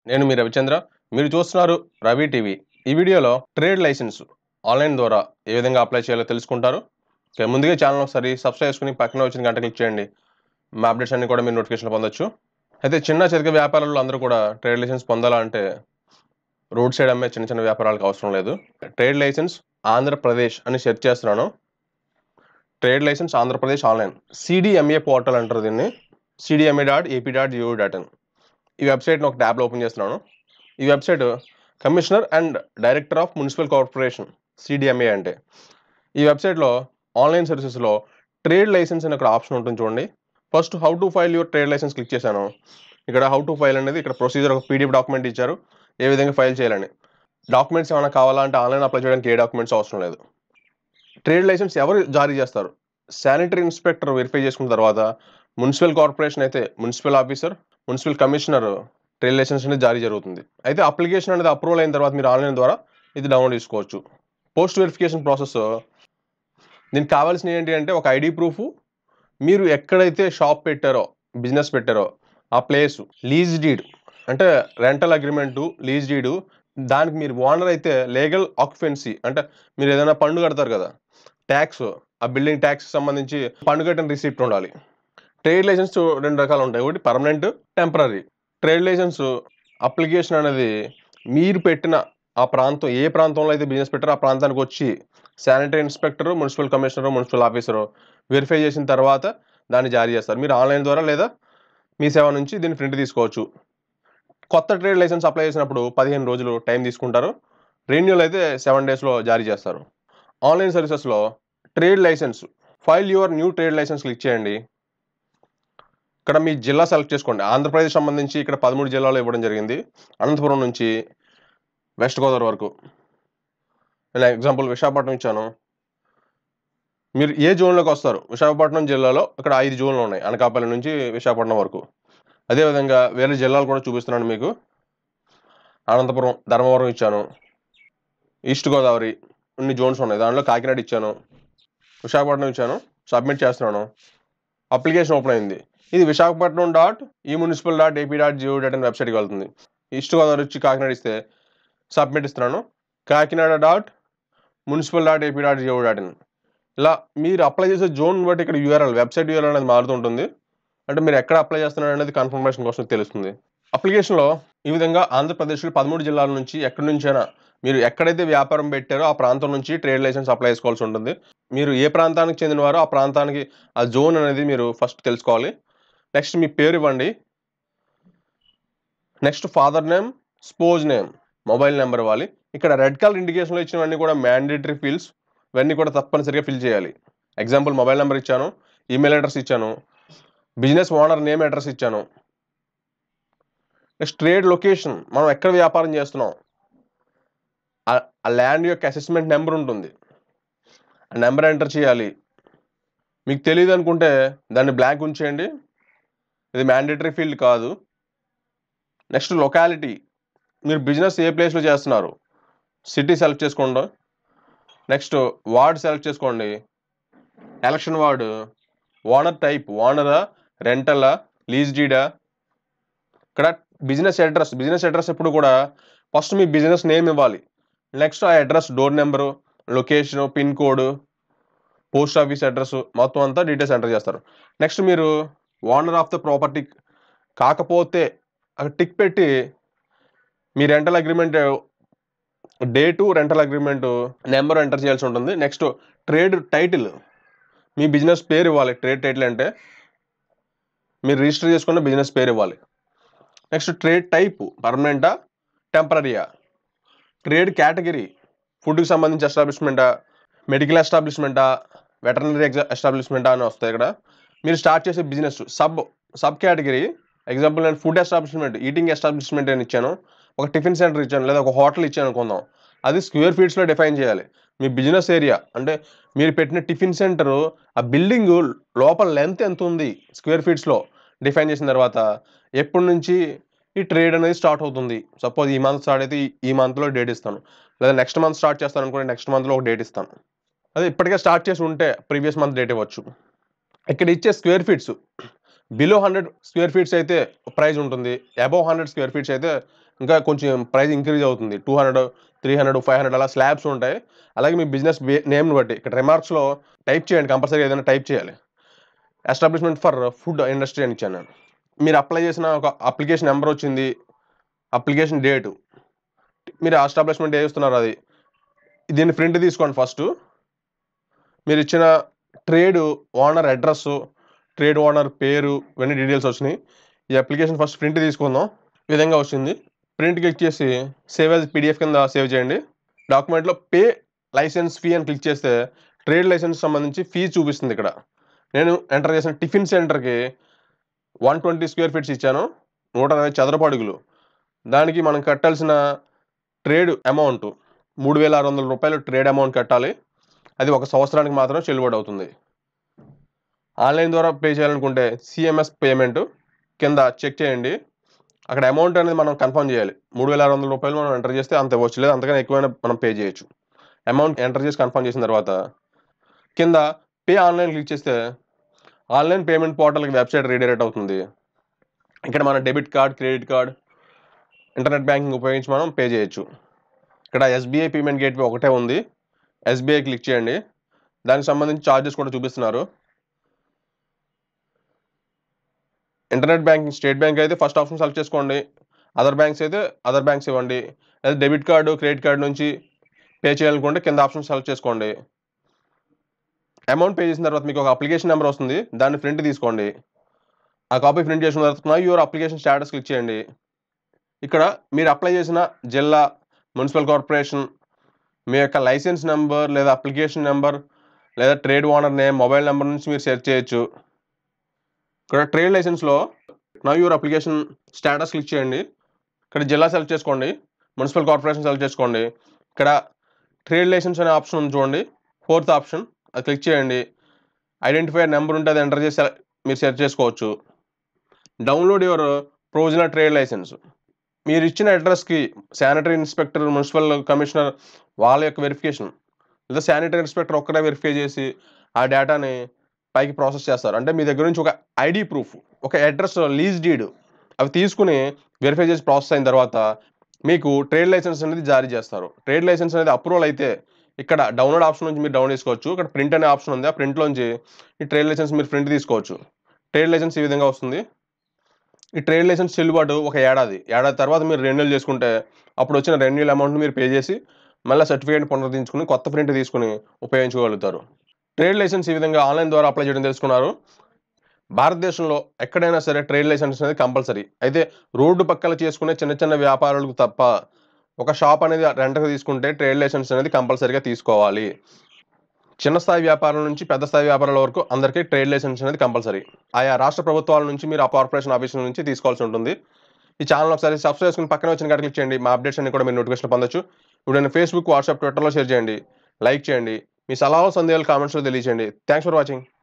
నేను మీ రవిచంద్ర మీరు చూస్తున్నారు రవి టీవీ ఈ వీడియోలో ట్రేడ్ లైసెన్స్ ఆన్లైన్ ద్వారా ఏ విధంగా అప్లై చేయాలో తెలుసుకుంటారు ఇక ముందుగా ఛానల్ ఒకసారి సబ్స్క్రైబ్ చేసుకుని పక్కన వచ్చిన గంట క్లిక్ చేయండి మా అప్డేట్స్ అన్ని కూడా మీరు నోటిఫికేషన్ పొందొచ్చు అయితే చిన్న చితక వ్యాపారాలు అందరూ కూడా ట్రేడ్ లైసెన్స్ పొందాలంటే రోడ్ సైడ్ అమ్మే చిన్న చిన్న వ్యాపారాలకు అవసరం లేదు ట్రేడ్ లైసెన్స్ ఆంధ్రప్రదేశ్ అని సెర్చ్ చేస్తున్నాను trade licence Andhra Pradesh online CDMA portal అంటారు దీన్ని CDMA dot AP dot GO dot in ఈ వెబ్సైట్ని ఒక ట్యాబ్లో ఓపెన్ చేస్తున్నాను ఈ website commissioner and director of municipal corporation CDMA అంటే ఈ వెబ్సైట్లో ఆన్లైన్ సర్వీసెస్లో ట్రేడ్ లైసెన్స్ అనే ఒక ఆప్షన్ ఉంటుంది చూడండి first how to file your trade licence click చేశాను ఇక్కడ హౌ టు ఫైల్ అనేది ఇక్కడ ప్రొసీజర్ ఒక పీడిఎఫ్ డాక్యుమెంట్ ఇచ్చారు ఏ విధంగా ఫైల్ చేయాలని డాక్యుమెంట్స్ ఏమైనా కావాలంటే ఆన్లైన్ అప్లై చేయడానికి ఏ డాక్యుమెంట్స్ అవసరం లేదు ట్రేడ్ లైసెన్స్ ఎవరు జారీ చేస్తారు శానిటరీ ఇన్స్పెక్టర్ వెరిఫై చేసుకున్న తర్వాత మున్సిపల్ కార్పొరేషన్ అయితే municipal officer municipal commissioner trade licence అనేది జారీ జరుగుతుంది అయితే అప్లికేషన్ అనేది అప్రూవల్ అయిన తర్వాత మీరు ఆన్లైన్ ద్వారా ఇది డౌన్లోడ్ చేసుకోవచ్చు పోస్ట్ వెరిఫికేషన్ ప్రాసెస్ దీనికి కావాల్సిన ఏంటి అంటే ఒక ఐడి ప్రూఫ్ మీరు ఎక్కడైతే షాప్ పెట్టారో బిజినెస్ పెట్టారో ఆ ప్లేస్ లీజ్ డీడ్ అంటే రెంటల్ అగ్రిమెంటు లీజ్ డీడు దానికి మీరు ఓనర్ అయితే లీగల్ ఆక్యుపెన్సీ అంటే మీరు ఏదైనా పన్ను కడతారు కదా ట్యాక్స్ ఆ బిల్డింగ్ ట్యాక్స్ సంబంధించి పన్ను కట్టిన రిసిప్ట్ ఉండాలి ట్రేడ్ లైసెన్స్ రెండు రకాలు ఉంటాయి ఒకటి permanent temporary trade licence application అనేది మీరు పెట్టిన ఆ ప్రాంతం ఏ ప్రాంతంలో అయితే బిజినెస్ పెట్టారో ఆ ప్రాంతానికి వచ్చి sanitary inspector municipal commissioner municipal officer verify చేసిన తర్వాత దాన్ని జారీ చేస్తారు మీరు ఆన్లైన్ ద్వారా లేదా మీ సేవ నుంచి దీన్ని ప్రింట్ తీసుకోవచ్చు కొత్త ట్రేడ్ లైసెన్స్ అప్లై చేసినప్పుడు పదిహేను రోజులు టైం తీసుకుంటారు రెన్యూల్ అయితే సెవెన్ డేస్లో జారీ చేస్తారు ఆన్లైన్ సర్వీసెస్లో trade licence file your new trade licence click చేయండి ఇక్కడ మీ జిల్లా సెలెక్ట్ చేసుకోండి ఆంధ్రప్రదేశ్ సంబంధించి ఇక్కడ పదమూడు జిల్లాలు ఇవ్వడం జరిగింది అనంతపురం నుంచి వెస్ట్ గోదావరి వరకు నేను ఎగ్జాంపుల్ విశాఖపట్నం ఇచ్చాను మీరు ఏ జోన్లోకి వస్తారు విశాఖపట్నం జిల్లాలో ఇక్కడ ఐదు జోన్లు ఉన్నాయి అనకాపల్లి నుంచి విశాఖపట్నం వరకు అదేవిధంగా వేరే జిల్లాలు కూడా చూపిస్తున్నాను మీకు అనంతపురం ధర్మవరం ఇచ్చాను ఈస్ట్ గోదావరి ఇన్ని జోన్స్ ఉన్నాయి దానిలో కాకినాడ ఇచ్చాను విశాఖపట్నం ఇచ్చాను సబ్మిట్ చేస్తున్నాను అప్లికేషన్ ఓపెన్ అయింది ఇది Visakhapatnam dot e municipal dot AP dot GO dot in వెబ్సైట్కి వెళ్తుంది ఈస్ట్ గోదావరి వచ్చి కాకినాడ ఇస్తే సబ్మిట్ ఇస్తున్నాను Kakinada dot municipal dot AP dot GO dot in ఇలా మీరు అప్లై చేసే జోన్ బట్టి ఇక్కడ యూఆర్ఎల్ వెబ్సైట్ యూఆర్ఎల్ అనేది మారుతుంటుంది అంటే మీరు ఎక్కడ అప్లై చేస్తున్నారు అనేది కన్ఫర్మేషన్ కోసం తెలుస్తుంది అప్లికేషన్లో ఈ విధంగా ఆంధ్రప్రదేశ్లో పదమూడు జిల్లాల నుంచి ఎక్కడి నుంచైనా మీరు ఎక్కడైతే వ్యాపారం పెట్టారో ఆ ప్రాంతం నుంచి ట్రేడ్ లైసెన్స్ అప్లై చేసుకోవాల్సి ఉంటుంది మీరు ఏ ప్రాంతానికి చెందినవారో ఆ ప్రాంతానికి ఆ జోన్ అనేది మీరు ఫస్ట్ తెలుసుకోవాలి నెక్స్ట్ మీ పేరు ఇవ్వండి next father name spouse name mobile number ఇవ్వాలి ఇక్కడ రెడ్ కలర్ ఇండికేషన్లో ఇచ్చినవన్నీ కూడా మ్యాండేటరీ ఫీల్డ్స్ ఇవన్నీ కూడా తప్పనిసరిగా ఫిల్ చేయాలి ఎగ్జాంపుల్ మొబైల్ నెంబర్ ఇచ్చాను ఈమెయిల్ అడ్రస్ ఇచ్చాను బిజినెస్ ఓనర్ నేమ్ అడ్రస్ ఇచ్చాను నెక్స్ట్ ట్రేడ్ లొకేషన్ మనం ఎక్కడ వ్యాపారం చేస్తున్నాం ఆ- ఆ ల్యాండ్ యొక్క అసెస్మెంట్ నెంబర్ ఉంటుంది ఆ నెంబర్ ఎంటర్ చేయాలి మీకు తెలియదు అనుకుంటే దాన్ని బ్లాంక్ ఉంచేయండి ఇది మ్యాండేటరీ ఫీల్డ్ కాదు నెక్స్ట్ లొకాలిటీ మీరు బిజినెస్ ఏ ప్లేస్లో చేస్తున్నారు సిటీ సెలెక్ట్ చేసుకోండి నెక్స్ట్ వార్డ్ సెలెక్ట్ చేసుకోండి ఎలక్షన్ వార్డు ఓనర్ టైప్ ఓనరా రెంటలా లీజ్ డీడా ఇక్కడ బిజినెస్ అడ్రస్ బిజినెస్ అడ్రస్ ఎప్పుడు కూడా ఫస్ట్ మీ బిజినెస్ నేమ్ ఇవ్వాలి నెక్స్ట్ ఆ address door number location pin code post office address మొత్తం అంతా డీటెయిల్స్ ఎంటర్ చేస్తారు నెక్స్ట్ మీరు ఓనర్ ఆఫ్ ద ప్రాపర్టీ కాకపోతే అక్కడ టిక్ పెట్టి మీ rental agreement date rental agreement number enter చేయాల్సి ఉంటుంది నెక్స్ట్ ట్రేడ్ టైటిల్ మీ బిజినెస్ పేరు ఇవ్వాలి ట్రేడ్ టైటిల్ అంటే మీరు రిజిస్టర్ చేసుకున్న బిజినెస్ పేరు ఇవ్వాలి నెక్స్ట్ ట్రేడ్ టైప్ పర్మనెంటా టెంపరీయా ట్రేడ్ కేటగిరీ ఫుడ్కి సంబంధించి ఎస్టాబ్లిష్మెంటా మెడికల్ ఎస్టాబ్లిష్మెంటా వెటర్నరీ ఎగ్జా ఎస్టాబ్లిష్మెంటా అని వస్తాయి ఇక్కడ మీరు స్టార్ట్ చేసే business sub sub category example నేను ఫుడ్ ఎస్టాబ్లిష్మెంట్ ఈటింగ్ ఎస్టాబ్లిష్మెంట్ అని ఇచ్చాను ఒక టిఫిన్ సెంటర్ ఇచ్చాను లేదా ఒక హోటల్ ఇచ్చాను అనుకుందాం అది స్క్వేర్ ఫీట్స్లో డిఫైన్ చేయాలి మీ బిజినెస్ ఏరియా అంటే మీరు పెట్టిన టిఫిన్ సెంటర్ ఆ బిల్డింగ్ లోపల లెంత్ ఎంత ఉంది స్క్వేర్ ఫీట్స్లో డిఫైన్ చేసిన తర్వాత ఎప్పటి నుంచి ఈ ట్రేడ్ అనేది స్టార్ట్ అవుతుంది సపోజ్ ఈ మంత్ స్టార్ట్ అయితే ఈ- ఈ మంత్లో డేట్ ఇస్తాను లేదా నెక్స్ట్ మంత్ స్టార్ట్ చేస్తాను అనుకోండి నెక్స్ట్ మంత్లో ఒక డేట్ ఇస్తాను అదే ఇప్పటికే స్టార్ట్ చేసి ఉంటే ప్రీవియస్ మంత్ డేట్ ఇవ్వచ్చు ఇక్కడ ఇచ్చే square feets below hundred square feets అయితే ప్రైస్ ఉంటుంది అబౌవ్ హండ్రెడ్ స్క్వేర్ ఫీట్స్ అయితే ఇంకా కొంచెం ప్రైస్ ఇంక్రీజ్ అవుతుంది two hundred three hundred five hundred అలా స్లాబ్స్ ఉంటాయి అలాగే మీ బిజినెస్ నేమ్ని బట్టి ఇక్కడ రిమార్క్స్లో టైప్ చేయండి కంపల్సరీ ఏదైనా టైప్ చేయాలి ఎస్టాబ్లిష్మెంట్ ఫర్ ఫుడ్ ఇండస్ట్రీ అని ఇచ్చాను నేను మీరు అప్లై చేసిన ఒక అప్లికేషన్ నెంబర్ వచ్చింది అప్లికేషన్ డేటు మీరు ఎస్టాబ్లిష్మెంట్ ఏ ఇస్తున్నారు అది దీన్ని ప్రింట్ తీసుకోండి ఫస్ట్ మీరు ఇచ్చిన trade owner address trade owner పేరు ఇవన్నీ డీటెయిల్స్ వచ్చినాయి ఈ అప్లికేషన్ ఫస్ట్ ప్రింట్ తీసుకుందాం ఈ విధంగా వచ్చింది ప్రింట్ క్లిక్ చేసి సేవ్ యాజ్ పీడిఎఫ్ కింద సేవ్ చేయండి డాక్యుమెంట్లో పే లైసెన్స్ ఫీ అని క్లిక్ చేస్తే ట్రేడ్ లైసెన్స్ సంబంధించి ఫీ చూపిస్తుంది ఇక్కడ నేను ఎంటర్ చేసిన టిఫిన్ సెంటర్కి వన్ ట్వంటీ స్క్వేర్ ఫీట్స్ ఇచ్చాను నూట అరవై చదరపు అడుగులు దానికి మనం కట్టాల్సిన ట్రేడ్ అమౌంట్ మూడు వేల ఆరు వందల రూపాయలు ట్రేడ్ అమౌంట్ కట్టాలి అది ఒక సంవత్సరానికి మాత్రం చెల్లుబాటు అవుతుంది ఆన్లైన్ ద్వారా పే చేయాలనుకుంటే సిఎంఎస్ పేమెంట్ కింద చెక్ చేయండి అక్కడ అమౌంట్ అనేది మనం కన్ఫర్మ్ చేయాలి మూడు వేల ఆరు వందల రూపాయలు మనం ఎంటర్ చేస్తే అంత ఇవ్వచ్చు లేదు అంతకన్నా ఎక్కువైనా మనం పే చేయొచ్చు అమౌంట్ ఎంటర్ చేసి కన్ఫర్మ్ చేసిన తర్వాత కింద పే ఆన్లైన్ క్లిక్ చేస్తే ఆన్లైన్ పేమెంట్ పోర్టల్కి వెబ్సైట్ రీడైరెక్ట్ అవుతుంది ఇక్కడ మన debit card credit card internet banking ఉపయోగించి మనం పే చేయొచ్చు ఇక్కడ ఎస్బీఐ పేమెంట్ గేట్వే ఒకటే ఉంది ఎస్బీఐ క్లిక్ చేయండి దానికి సంబంధించి ఛార్జెస్ కూడా చూపిస్తున్నారు ఇంటర్నెట్ బ్యాంకింగ్ స్టేట్ బ్యాంక్ అయితే ఫస్ట్ ఆప్షన్ సెలెక్ట్ చేసుకోండి అదర్ బ్యాంక్స్ అయితే అదర్ బ్యాంక్స్ ఇవ్వండి లేదా డెబిట్ కార్డు క్రెడిట్ కార్డు నుంచి పే చేయాలనుకుంటే కింద ఆప్షన్ సెలెక్ట్ చేసుకోండి అమౌంట్ పే చేసిన తర్వాత మీకు ఒక అప్లికేషన్ నెంబర్ వస్తుంది దాన్ని ప్రింట్ తీసుకోండి ఆ కాపీ ప్రింట్ చేసిన తర్వాత యువర్ అప్లికేషన్ స్టేటస్ క్లిక్ చేయండి ఇక్కడ మీరు అప్లై చేసిన జిల్లా మున్సిపల్ కార్పొరేషన్ మీ యొక్క లైసెన్స్ నెంబర్ లేదా అప్లికేషన్ నెంబర్ లేదా trade owner name mobile number నుంచి మీరు సెర్చ్ చేయొచ్చు ఇక్కడ ట్రేడ్ లైసెన్స్లో now your application status click చేయండి ఇక్కడ జిల్లా సెలెక్ట్ చేసుకోండి మున్సిపల్ కార్పొరేషన్ సెలెక్ట్ చేసుకోండి ఇక్కడ ట్రేడ్ లైసెన్స్ అనే ఆప్షన్ ఉంది చూడండి ఫోర్త్ ఆప్షన్ అది క్లిక్ చేయండి ఐడెంటిఫైర్ నెంబర్ ఉంటే అది ఎంటర్ చేసి మీరు సెర్చ్ చేసుకోవచ్చు download your provisional trade licence మీరు ఇచ్చిన అడ్రస్కి శానిటరీ ఇన్స్పెక్టర్ మున్సిపల్ కమిషనర్ వాళ్ళ యొక్క వెరిఫికేషన్ లేదా శానిటరీ ఇన్స్పెక్టర్ ఒక్కడే వెరిఫై చేసి ఆ డేటాని పైకి ప్రాసెస్ చేస్తారు అంటే మీ దగ్గర నుంచి ఒక ఐడి ప్రూఫ్ ఒక అడ్రస్ లీజ్ డీడ్ అవి తీసుకుని వెరిఫై చేసి ప్రాసెస్ అయిన తర్వాత మీకు ట్రేడ్ లైసెన్స్ అనేది జారీ చేస్తారు ట్రేడ్ లైసెన్స్ అనేది అప్రూవల్ అయితే ఇక్కడ డౌన్లోడ్ ఆప్షన్ నుంచి మీరు డౌన్ చేసుకోవచ్చు ఇక్కడ ప్రింట్ అనే ఆప్షన్ ఉంది ఆ ప్రింట్లోంచి ఈ ట్రేడ్ లైసెన్స్ మీరు ప్రింట్ తీసుకోవచ్చు ట్రేడ్ లైసెన్స్ ఈ విధంగా వస్తుంది ఈ ట్రేడ్ లైసెన్స్ చెల్లుబాటు ఒక ఏడాది ఏడాది తర్వాత మీరు రెన్యూల్ చేసుకుంటే అప్పుడు వచ్చిన రెన్యూల్ అమౌంట్ మీరు పే చేసి మళ్ళీ సర్టిఫికేట్ పునరుద్ధరించుకుని కొత్త ప్రింట్ తీసుకుని ఉపయోగించుకోగలుగుతారు ట్రేడ్ లైసెన్స్ ఈ విధంగా ఆన్లైన్ ద్వారా అప్లై చేయడం తెలుసుకున్నారు భారతదేశంలో ఎక్కడైనా సరే ట్రేడ్ లైసెన్స్ అనేది కంపల్సరీ అయితే రోడ్డు పక్కన చేసుకునే చిన్న చిన్న వ్యాపారులకు తప్ప ఒక షాప్ అనేది రెంట్కి తీసుకుంటే ట్రేడ్ లైసెన్స్ అనేది కంపల్సరీగా తీసుకోవాలి చిన్న స్థాయి వ్యాపారం నుంచి పెద్ద స్థాయి వ్యాపారాల వరకు అందరికీ ట్రేడ్ లైసెన్స్ అనేది కంపల్సరీ ఆయా రాష్ట్ర ప్రభుత్వాల నుంచి మీరు ఆ కార్పొరేషన్ ఆఫీసుల నుంచి తీసుకోవాల్సి ఉంటుంది ఈ ఛానల్ ఒకసారి సబ్స్క్రైబ్ చేసుకుని పక్కన వచ్చిన గంట క్లిక్ చేయండి మా అప్డేట్స్ అన్ని కూడా మీరు నోటిఫికేషన్ పొందొచ్చు ఇప్పుడు నేను ఫేస్బుక్ వాట్సాప్ ట్విట్టర్లో షేర్ చేయండి లైక్ చేయండి మీ సలహాలు సందేహాలు కామెంట్స్లో తెలియజేయండి థ్యాంక్స్ ఫర్ వాచింగ్